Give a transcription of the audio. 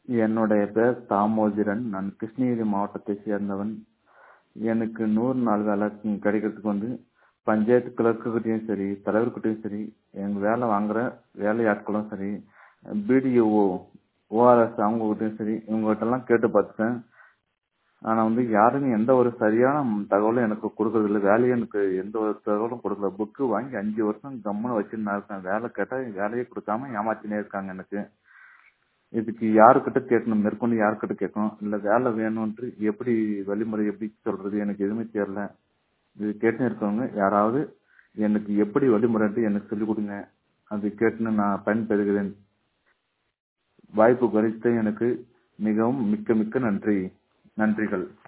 என்னுடைய பெயர் தாமோதரன் நான் கிருஷ்ணகிரி மாவட்டத்தை சேர்ந்தவன் எனக்கு நூறு நாள் வேலை கிடைக்கிறதுக்கு வந்து பஞ்சாயத்து கிளர்க்குக்கிட்டேயும் சரி தலைவர்கிட்டயும் சரி எங்கள் வேலை வாங்குற வேலையாட்களும் சரி பிடிஓ ஓஆர்எஸ் அவங்கக்கிட்டையும் சரி இவங்ககிட்டலாம் கேட்டு பார்த்துட்டேன் ஆனால் வந்து யாரும் எந்த ஒரு சரியான தகவலும் எனக்கு கொடுக்கறதில்ல வேலையும் எனக்கு எந்த ஒரு தகவலும் கொடுக்கல புக்கு வாங்கி அஞ்சு வருஷம் கம்முன்னு வச்சுன்னு நான் இருக்கேன் வேலை கேட்டால் வேலையே கொடுக்காம ஏமாத்தினே இருக்காங்க எனக்கு இதுக்கு யாருக்கிட்ட கேட்கணும் மேற்கொண்டு யாருக்கிட்ட கேட்கணும் இல்லை வேலை வேணும்ன்ட்டு எப்படி வழிமுறை எப்படி சொல்றது எனக்கு எதுவுமே தெரியல இது கேட்டுன்னு இருக்கவங்க யாராவது எனக்கு எப்படி வழிமுறைன்ட்டு எனக்கு சொல்லிக் கொடுங்க அது கேட்டுன்னு நான் பயன்பெறுகிறேன் வாய்ப்பு குறித்து எனக்கு மிகவும் மிக்க மிக்க நன்றி நன்றிகள்